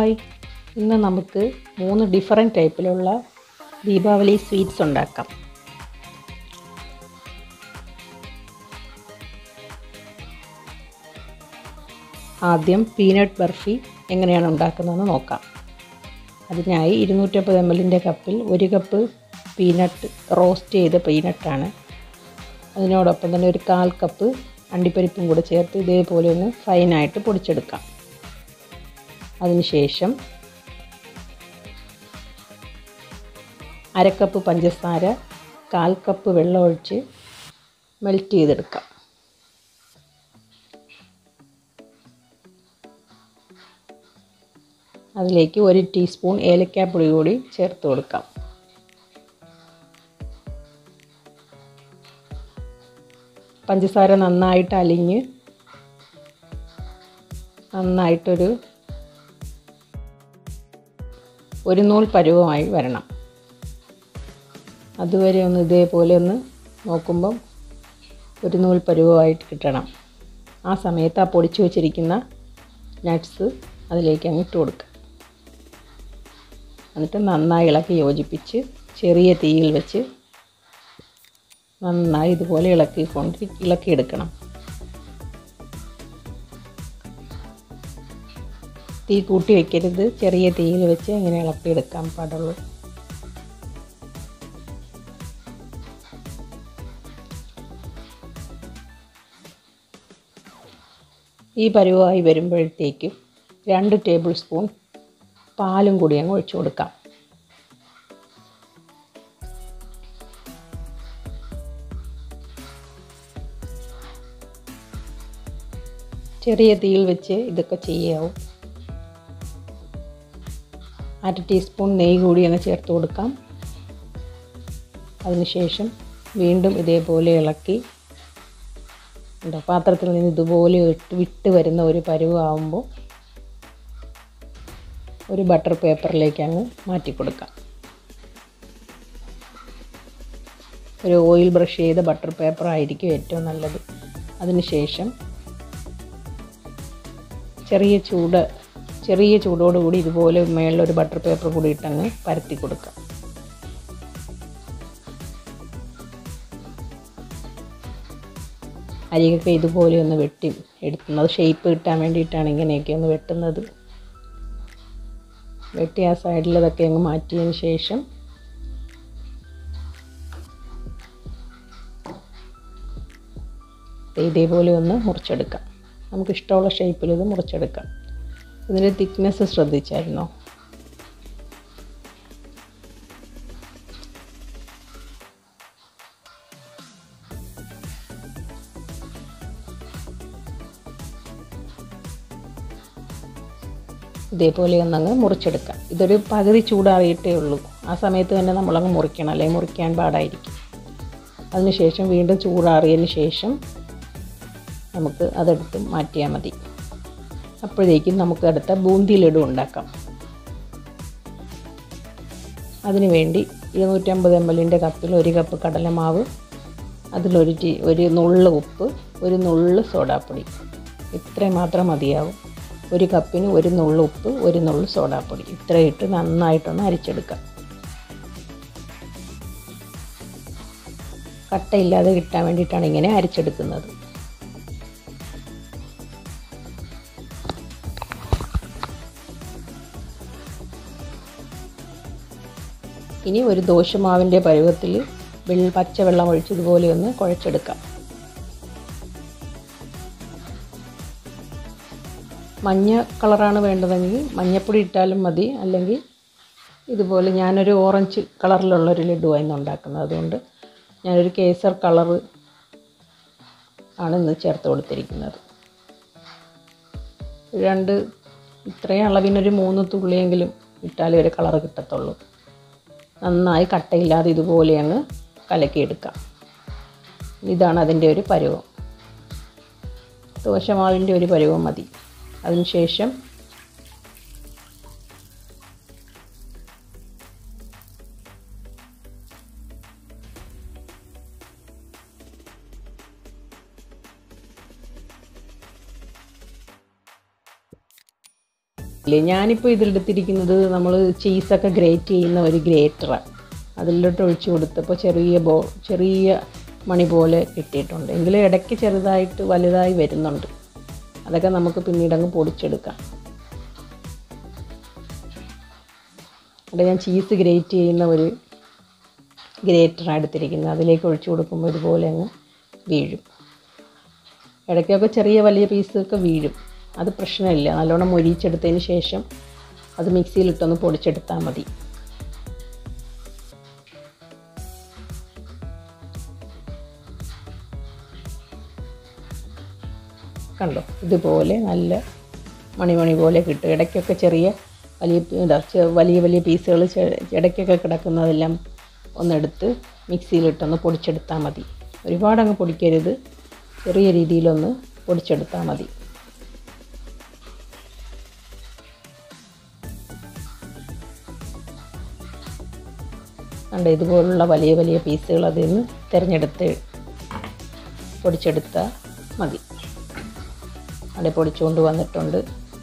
hi ഇന്ന് നമുക്ക് മൂന്ന് ഡിഫറെൻറ്റ് ടൈപ്പിലുള്ള ദീപാവലി സ്വീറ്റ്സ് ഉണ്ടാക്കാം ആദ്യം പീനട്ട് ബർഫി എങ്ങനെയാണ് ഉണ്ടാക്കുന്നതെന്ന് നോക്കാം അതിനായി ഇരുന്നൂറ്റമ്പത് എം എല്ലിൻ്റെ കപ്പിൽ ഒരു കപ്പ് പീനട്ട് റോസ്റ്റ് ചെയ്ത പീനട്ടാണ് അതിനോടൊപ്പം തന്നെ ഒരു കാൽ കപ്പ് അണ്ടിപ്പരിപ്പും കൂടെ ചേർത്ത് ഇതേപോലെ ഒന്ന് ഫൈനായിട്ട് പൊടിച്ചെടുക്കാം അതിനുശേഷം അരക്കപ്പ് പഞ്ചസാര കാൽ കപ്പ് വെള്ളം ഒഴിച്ച് മെൽറ്റ് ചെയ്തെടുക്കാം അതിലേക്ക് ഒരു ടീസ്പൂൺ ഏലക്കാപ്പൊടി കൂടി ചേർത്ത് കൊടുക്കാം പഞ്ചസാര നന്നായിട്ട് അലിഞ്ഞ് നന്നായിട്ടൊരു ഒരു നൂൽ പരുവമായി വരണം അതുവരെ ഒന്ന് ഇതേപോലെ ഒന്ന് നോക്കുമ്പം ഒരു നൂൽ പരുവമായിട്ട് കിട്ടണം ആ സമയത്ത് ആ പൊടിച്ചു വച്ചിരിക്കുന്ന നട്ട്സ് അതിലേക്ക് അങ്ങ് ഇട്ട് കൊടുക്കുക എന്നിട്ട് നന്നായി ഇളക്കി യോജിപ്പിച്ച് ചെറിയ തീയിൽ വെച്ച് നന്നായി ഇതുപോലെ ഇളക്കിക്കൊണ്ട് ഇളക്കിയെടുക്കണം തീ കൂട്ടി വെക്കരുത് ചെറിയ തീയിൽ വെച്ച് ഇങ്ങനെ ഇളക്കിയെടുക്കാൻ പാടുള്ളൂ ഈ പരുവമായി വരുമ്പോഴത്തേക്കും രണ്ട് ടേബിൾ സ്പൂൺ പാലും കൂടി അങ്ങ് ഒഴിച്ചു കൊടുക്കാം ചെറിയ തീയിൽ വെച്ച് ഇതൊക്കെ ചെയ്യാവും അര ടീസ്പൂൺ നെയ്യ് കൂടി അങ്ങ് ചേർത്ത് കൊടുക്കാം അതിനുശേഷം വീണ്ടും ഇതേപോലെ ഇളക്കി ഉണ്ടോ പാത്രത്തിൽ നിന്ന് ഇതുപോലെ ഇട്ട് വിട്ട് വരുന്ന ഒരു പരുവാകുമ്പോൾ ഒരു ബട്ടർ പേപ്പറിലേക്ക് അങ്ങ് മാറ്റി കൊടുക്കാം ഒരു ഓയിൽ ബ്രഷ് ചെയ്ത ബട്ടർ പേപ്പർ ആയിരിക്കും ഏറ്റവും നല്ലത് അതിനുശേഷം ചെറിയ ചൂട് ചെറിയ ചൂടോടുകൂടി ഇതുപോലെ മേളിലൊരു ബട്ടർ പേപ്പർ കൂടി ഇട്ടങ്ങ് പരത്തി കൊടുക്കാം അരികൊക്കെ ഇതുപോലെ ഒന്ന് വെട്ടി എടുക്കുന്നത് ഷേപ്പ് കിട്ടാൻ വേണ്ടിയിട്ടാണ് ഇങ്ങനെയൊക്കെ ഒന്ന് വെട്ടുന്നത് വെട്ടി ആ സൈഡിലതൊക്കെ അങ്ങ് മാറ്റിയതിന് ശേഷം ഇതേപോലെ ഒന്ന് മുറിച്ചെടുക്കാം നമുക്ക് ഇഷ്ടമുള്ള ഷേപ്പിൽ ഇത് മുറിച്ചെടുക്കാം ഇതിൻ്റെ തിക്നെസ് ശ്രദ്ധിച്ചായിരുന്നോ ഇതേപോലെ ഒന്നങ്ങ് മുറിച്ചെടുക്കാം ഇതൊരു പകുതി ചൂടാറിയിട്ടേ ഉള്ളൂ ആ സമയത്ത് തന്നെ നമ്മളങ്ങ് മുറിക്കണം അല്ലെങ്കിൽ മുറിക്കാൻ പാടായിരിക്കും അതിനുശേഷം വീണ്ടും ചൂടാറിയതിന് ശേഷം നമുക്ക് അതെടുത്ത് മാറ്റിയാൽ മതി അപ്പോഴേക്കും നമുക്ക് അടുത്ത ബൂന്തി ലഡു ഉണ്ടാക്കാം അതിനു വേണ്ടി ഇരുന്നൂറ്റമ്പത് എം എല്ലിൻ്റെ കപ്പിൽ ഒരു കപ്പ് കടലമാവ് അതിലൊരു ടീ ഒരു നുള്ള് ഉപ്പ് ഒരു നുള്ള് സോഡാപ്പൊടി ഇത്രയും മാത്രം മതിയാവും ഒരു കപ്പിന് ഒരു നുള്ള് ഉപ്പ് ഒരു നുള്ള് സോഡാപ്പൊടി ഇത്രയും ഇട്ട് നന്നായിട്ടൊന്ന് അരിച്ചെടുക്കാം കട്ടയില്ലാതെ കിട്ടാൻ വേണ്ടിയിട്ടാണ് ഇങ്ങനെ അരിച്ചെടുക്കുന്നത് ഇനി ഒരു ദോശമാവിൻ്റെ പരുവത്തിൽ വെള്ള പച്ചവെള്ളം ഒഴിച്ചതുപോലെ ഒന്ന് കുഴച്ചെടുക്കാം മഞ്ഞ കളറാണ് വേണ്ടതെങ്കിൽ മഞ്ഞപ്പൊടി ഇട്ടാലും മതി അല്ലെങ്കിൽ ഇതുപോലെ ഞാനൊരു ഓറഞ്ച് കളറിലുള്ളൊരു ലഡുവായിരുന്നു ഉണ്ടാക്കുന്നത് അതുകൊണ്ട് ഞാനൊരു കേസർ കളറ് ആണ് ഇന്ന് ചേർത്ത് കൊടുത്തിരിക്കുന്നത് രണ്ട് ഇത്രയും അളവിനൊരു മൂന്ന് തുള്ളിയെങ്കിലും ഇട്ടാലേ ഒരു കളറ് കിട്ടത്തുള്ളൂ നന്നായി കട്ടയില്ലാതെ ഇതുപോലെ അങ്ങ് കലക്കിയെടുക്കാം ഇതാണ് അതിൻ്റെ ഒരു പരുവം ദോശമാവിൻ്റെ ഒരു പരുവം മതി അതിനുശേഷം ഇല്ലേ ഞാനിപ്പോൾ ഇതിലെടുത്തിരിക്കുന്നത് നമ്മൾ ചീസൊക്കെ ഗ്രേറ്റ് ചെയ്യുന്ന ഒരു ഗ്രേറ്ററാണ് അതിലോട്ട് ഒഴിച്ചു കൊടുത്തപ്പോൾ ചെറിയ ബോ ചെറിയ മണി പോലെ കിട്ടിയിട്ടുണ്ട് എങ്കിലും ഇടയ്ക്ക് ചെറുതായിട്ട് വലുതായി വരുന്നുണ്ട് അതൊക്കെ നമുക്ക് പിന്നീട് അങ്ങ് പൊടിച്ചെടുക്കാം അവിടെ ഞാൻ ചീസ് ഗ്രേറ്റ് ചെയ്യുന്ന ഒരു ഗ്രേറ്ററാണ് എടുത്തിരിക്കുന്നത് അതിലേക്ക് ഒഴിച്ചു കൊടുക്കുമ്പോൾ ഇതുപോലെ അങ്ങ് വീഴും ഇടയ്ക്കൊക്കെ ചെറിയ വലിയ പീസൊക്കെ വീഴും അത് പ്രശ്നമില്ല നല്ലോണം മൊരിച്ചെടുത്തതിന് ശേഷം അത് മിക്സിയിലിട്ടൊന്ന് പൊടിച്ചെടുത്താൽ മതി കണ്ടോ ഇതുപോലെ നല്ല മണിമണി പോലെ കിട്ടും ഇടയ്ക്കൊക്കെ ചെറിയ വലിയ ഇതാ ചെ- വലിയ വലിയ പീസുകൾ ഇടയ്ക്കൊക്കെ കിടക്കുന്നതെല്ലാം ഒന്നെടുത്ത് മിക്സിയിലിട്ടൊന്ന് പൊടിച്ചെടുത്താൽ മതി ഒരുപാടങ്ങ് പൊടിക്കരുത് ചെറിയ രീതിയിലൊന്ന് പൊടിച്ചെടുത്താൽ മതി കണ്ട ഇതുപോലുള്ള വലിയ വലിയ പീസുകൾ അതിൽ നിന്ന് തിരഞ്ഞെടുത്ത് പൊടിച്ചെടുത്താൽ മതി അവിടെ പൊടിച്ചുകൊണ്ട് വന്നിട്ടുണ്ട്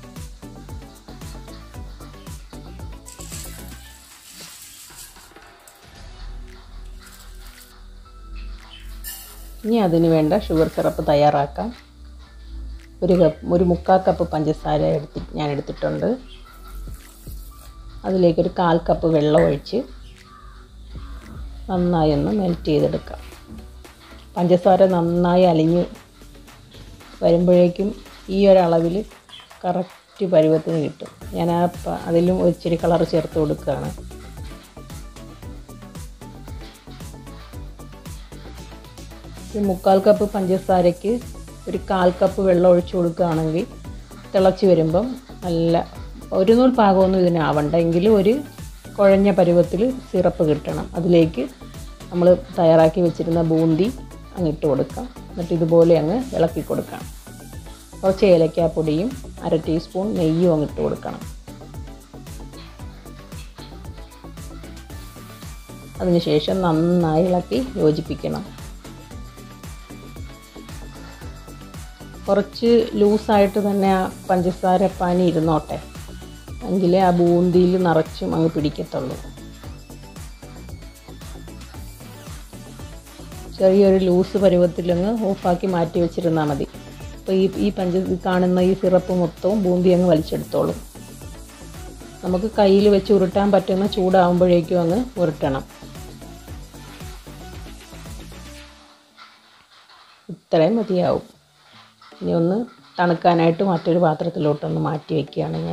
ഇനി അതിന് വേണ്ട ഷുഗർ സിറപ്പ് തയ്യാറാക്കാം ഒരു കപ്പ് ഒരു മുക്കാൽ കപ്പ് പഞ്ചസാര എടുത്തി ഞാൻ എടുത്തിട്ടുണ്ട് അതിലേക്കൊരു കാൽ കപ്പ് വെള്ളം ഒഴിച്ച് നന്നായി ഒന്ന് മെൽറ്റ് ചെയ്തെടുക്കാം പഞ്ചസാര നന്നായി അലിഞ്ഞ് വരുമ്പോഴേക്കും ഈ ഒരളവിൽ കറക്റ്റ് പരുവത്തിന് കിട്ടും ഞാൻ ആ പ- അതിലും ഒരു ഇച്ചിരി കളർ ചേർത്ത് കൊടുക്കുകയാണ് ഒരു മുക്കാൽ കപ്പ് പഞ്ചസാരയ്ക്ക് ഒരു കാൽ കപ്പ് വെള്ളം ഒഴിച്ചു കൊടുക്കുകയാണെങ്കിൽ തിളച്ച് വരുമ്പം നല്ല ഒരു നൂൽ പാകമൊന്നും ഇതിനാവണ്ട എങ്കിലും ഒരു കുഴഞ്ഞ പരുവത്തിൽ സിറപ്പ് കിട്ടണം അതിലേക്ക് നമ്മൾ തയ്യാറാക്കി വെച്ചിരുന്ന ബൂന്തി അങ്ങ് ഇട്ട് കൊടുക്കാം എന്നിട്ട് ഇതുപോലെ അങ്ങ് ഇളക്കി കൊടുക്കാം കുറച്ച് ഏലക്കാപ്പൊടിയും അര ടീസ്പൂൺ നെയ്യും അങ്ങ് ഇട്ട് കൊടുക്കണം അതിനുശേഷം നന്നായി ഇളക്കി യോജിപ്പിക്കണം കുറച്ച് ലൂസായിട്ട് തന്നെ ആ പഞ്ചസാര പാനി ഇരുന്നോട്ടെ എങ്കിലേ ആ ബൂന്തിയിൽ നിറച്ചും അങ്ങ് പിടിക്കത്തുള്ളൂ ചെറിയൊരു ലൂസ് പരുവത്തിലങ്ങ് ഓഫാക്കി മാറ്റി വെച്ചിരുന്നാൽ മതി അപ്പോൾ ഈ ഈ പഞ്ച ഈ കാണുന്ന ഈ സിറപ്പ് മൊത്തവും ബൂന്തി അങ്ങ് വലിച്ചെടുത്തോളും നമുക്ക് കയ്യിൽ വെച്ച് ഉരുട്ടാൻ പറ്റുന്ന ചൂടാകുമ്പോഴേക്കും അങ്ങ് ഉരുട്ടണം ഇത്രയും മതിയാവും ഇനി ഒന്ന് തണുക്കാനായിട്ട് മറ്റൊരു പാത്രത്തിലോട്ടൊന്ന് മാറ്റി വയ്ക്കുകയാണ് ഞാൻ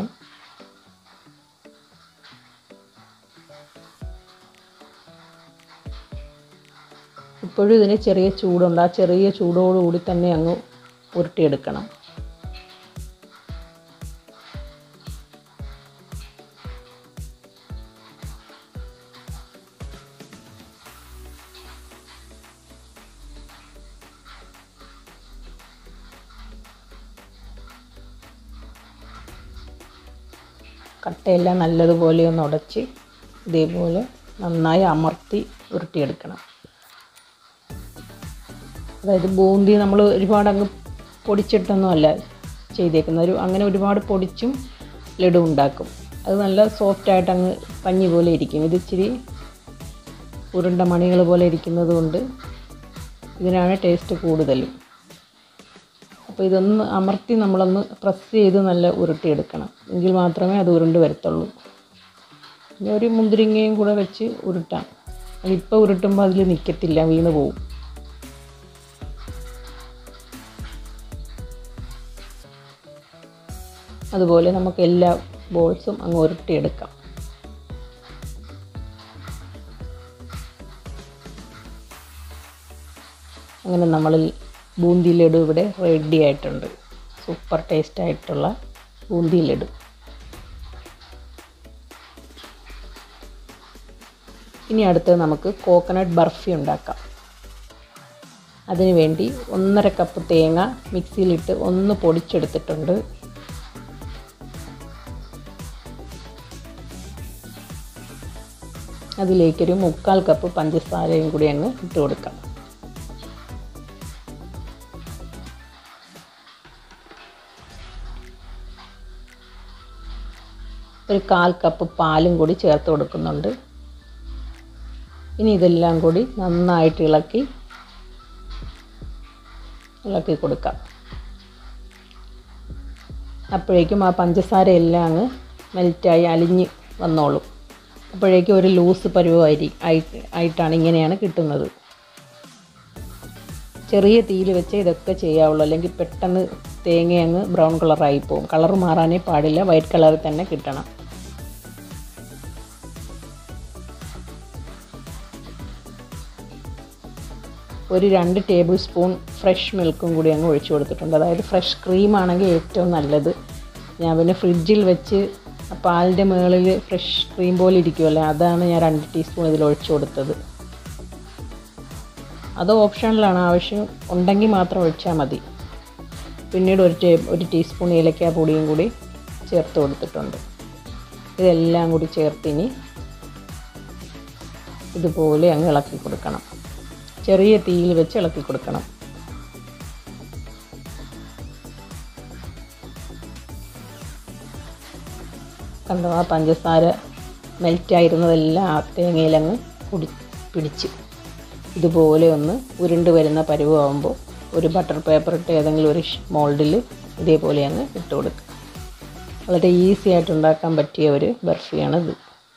ഇപ്പോഴും ഇതിന് ചെറിയ ചൂടുണ്ട് ആ ചെറിയ ചൂടോടുകൂടി തന്നെ അങ്ങ് ഉരുട്ടിയെടുക്കണം കട്ടയെല്ലാം നല്ലതുപോലെ ഒന്ന് ഉടച്ച് ഇതേപോലെ നന്നായി അമർത്തി ഉരുട്ടിയെടുക്കണം അതായത് ബൂന്തി നമ്മൾ ഒരുപാട് അങ്ങ് പൊടിച്ചിട്ടൊന്നും അല്ല ചെയ്തേക്കുന്നത് ഒരു അങ്ങനെ ഒരുപാട് പൊടിച്ചും ലഡു ഉണ്ടാക്കും അത് നല്ല സോഫ്റ്റായിട്ട് അങ്ങ് പഞ്ഞി പോലെ ഇരിക്കും ഇത് ഇച്ചിരി ഉരുണ്ട മണികൾ പോലെ ഇരിക്കുന്നത് കൊണ്ട് ഇതിനാണ് ടേസ്റ്റ് കൂടുതലും അപ്പോൾ ഇതൊന്ന് അമർത്തി നമ്മളൊന്ന് പ്രസ് ചെയ്ത് നല്ല ഉരുട്ടിയെടുക്കണം എങ്കിൽ മാത്രമേ അത് ഉരുണ്ട് വരത്തുള്ളൂ പിന്നെ ഒരു മുന്തിരിങ്ങയും കൂടെ വെച്ച് ഉരുട്ടാം അതിപ്പോൾ ഉരുട്ടുമ്പോൾ അതിൽ നിൽക്കത്തില്ല വീണ് പോവും അതുപോലെ നമുക്ക് എല്ലാ ബോൾസും അങ്ങ് ഉരുട്ടിയെടുക്കാം അങ്ങനെ നമ്മൾ ബൂന്തി ലഡു ഇവിടെ റെഡി ആയിട്ടുണ്ട് സൂപ്പർ ടേസ്റ്റ് ആയിട്ടുള്ള ബൂന്തി ലഡു ഇനി അടുത്തത് നമുക്ക് കോക്കനട്ട് ബർഫി ഉണ്ടാക്കാം അതിനു വേണ്ടി ഒന്നര കപ്പ് തേങ്ങ മിക്സിയിലിട്ട് ഒന്ന് പൊടിച്ചെടുത്തിട്ടുണ്ട് അതിലേക്കൊരു മുക്കാൽ കപ്പ് പഞ്ചസാരയും കൂടി അങ്ങ് ഇട്ട് കൊടുക്കാം ഒരു കാൽ കപ്പ് പാലും കൂടി ചേർത്ത് കൊടുക്കുന്നുണ്ട് ഇനി ഇതെല്ലാം കൂടി നന്നായിട്ട് ഇളക്കി ഇളക്കി കൊടുക്കാം അപ്പോഴേക്കും ആ പഞ്ചസാര എല്ലാം അങ്ങ് മെൽറ്റായി അലിഞ്ഞ് വന്നോളും അപ്പോഴേക്കും ഒരു ലൂസ് പരുവമായി ആയിട്ടാണ് ഇങ്ങനെയാണ് കിട്ടുന്നത് ചെറിയ തീയിൽ വെച്ച് ഇതൊക്കെ ചെയ്യാവുള്ളൂ അല്ലെങ്കിൽ പെട്ടെന്ന് തേങ്ങ അങ്ങ് ബ്രൗൺ കളറായി പോകും കളർ മാറാനേ പാടില്ല വൈറ്റ് കളറിൽ തന്നെ കിട്ടണം ഒരു രണ്ട് ടേബിൾ സ്പൂൺ ഫ്രഷ് മിൽക്കും കൂടി അങ്ങ് ഒഴിച്ചു കൊടുത്തിട്ടുണ്ട് അതായത് ഫ്രഷ് ക്രീം ആണെങ്കിൽ ഏറ്റവും നല്ലത് ഞാൻ പിന്നെ ഫ്രിഡ്ജിൽ വെച്ച് പാലിൻ്റെ മുകളിൽ ഫ്രഷ് ക്രീം പോലെ ഇരിക്കുമല്ലോ അതാണ് ഞാൻ രണ്ട് ടീസ്പൂൺ ഇതിൽ ഒഴിച്ചു കൊടുത്തത് അത് ഓപ്ഷനിലാണ് ആവശ്യം ഉണ്ടെങ്കിൽ മാത്രം ഒഴിച്ചാൽ മതി പിന്നീട് ഒരു ടേ ഒരു ടീസ്പൂൺ ഏലക്ക പൊടിയും കൂടി ചേർത്ത് കൊടുത്തിട്ടുണ്ട് ഇതെല്ലാം കൂടി ചേർത്തിനി ഇതുപോലെ അങ്ങ് ഇളക്കി കൊടുക്കണം ചെറിയ തീയിൽ വെച്ച് ഇളക്കി കൊടുക്കണം കണ്ടോ ആ പഞ്ചസാര മെൽറ്റായിരുന്നതെല്ലാം ആ തേങ്ങയിലങ്ങ് കുടി പിടിച്ച് ഇതുപോലെ ഒന്ന് ഉരുണ്ട് വരുന്ന പരുവമാകുമ്പോൾ ഒരു ബട്ടർ പേപ്പർ ഇട്ട് ഏതെങ്കിലും ഒരു മോൾഡിൽ ഇതേപോലെ അങ്ങ് ഇട്ട് കൊടുക്കുക വളരെ ഈസി ആയിട്ട് ഉണ്ടാക്കാൻ പറ്റിയ ഒരു ബർഫിയാണിത്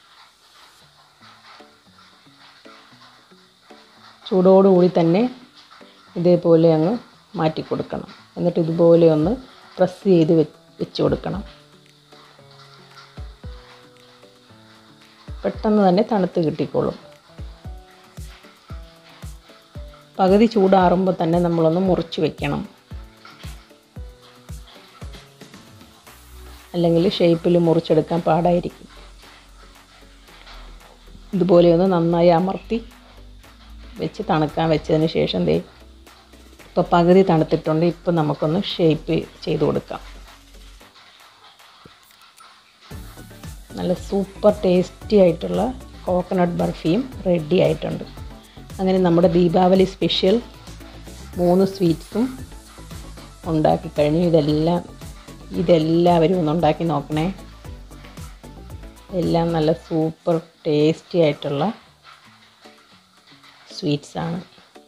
ചൂടോടുകൂടി തന്നെ ഇതേപോലെ അങ്ങ് മാറ്റി കൊടുക്കണം എന്നിട്ട് ഇതുപോലെ ഒന്ന് പ്രസ് ചെയ്ത് വെച്ച് കൊടുക്കണം പെട്ടെന്ന് തന്നെ തണുത്ത് കിട്ടിക്കോളും പകുതി ചൂടാറുമ്പോൾ തന്നെ നമ്മളൊന്ന് മുറിച്ച് വെക്കണം അല്ലെങ്കിൽ ഷേപ്പിൽ മുറിച്ചെടുക്കാൻ പാടായിരിക്കും ഇതുപോലെ ഒന്ന് നന്നായി അമർത്തി വെച്ച് തണുക്കാൻ വെച്ചതിന് ശേഷം ദേ ഇപ്പോൾ പകുതി തണുത്തിട്ടുണ്ട് ഇപ്പോൾ നമുക്കൊന്ന് ഷേപ്പ് ചെയ്ത് കൊടുക്കാം നല്ല സൂപ്പർ ടേസ്റ്റി ആയിട്ടുള്ള കോക്കനട്ട് ബർഫിയും റെഡി ആയിട്ടുണ്ട് അങ്ങനെ നമ്മുടെ ദീപാവലി സ്പെഷ്യൽ മൂന്ന് സ്വീറ്റ്സും ഉണ്ടാക്കി കഴിഞ്ഞു ഇതെല്ലാം ഇതെല്ലാവരും ഒന്ന് ഉണ്ടാക്കി നോക്കണേ എല്ലാം നല്ല സൂപ്പർ ടേസ്റ്റി ആയിട്ടുള്ള സ്വീറ്റ്സാണ്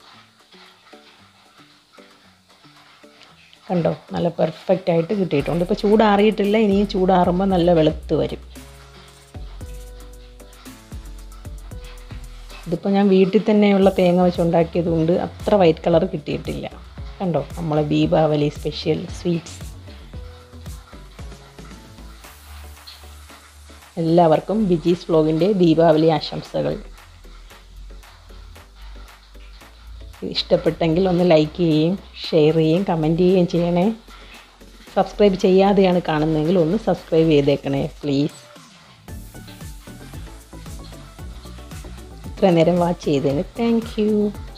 കണ്ടോ നല്ല പെർഫെക്റ്റ് ആയിട്ട് കിട്ടിയിട്ടുണ്ട് ഇപ്പോൾ ചൂടാറിയിട്ടില്ല ഇനിയും ചൂടാറുമ്പോൾ നല്ല വെളുത്ത് വരും ഇതിപ്പോൾ ഞാൻ വീട്ടിൽ തന്നെയുള്ള തേങ്ങ വെച്ച് ഉണ്ടാക്കിയത് കൊണ്ട് അത്ര വൈറ്റ് കളർ കിട്ടിയിട്ടില്ല കണ്ടോ നമ്മളെ ദീപാവലി സ്പെഷ്യൽ സ്വീറ്റ്സ് എല്ലാവർക്കും ബിജീസ് വ്ലോഗിൻ്റെ ദീപാവലി ആശംസകൾ ഇഷ്ടപ്പെട്ടെങ്കിൽ ഒന്ന് ലൈക്ക് ചെയ്യുകയും ഷെയർ ചെയ്യുകയും കമൻറ്റ് ചെയ്യുകയും ചെയ്യണേ സബ്സ്ക്രൈബ് ചെയ്യാതെയാണ് കാണുന്നതെങ്കിൽ ഒന്ന് സബ്സ്ക്രൈബ് ചെയ്തേക്കണേ പ്ലീസ് ഇത്ര നേരം വാച്ച് ചെയ്തതിന് താങ്ക് യു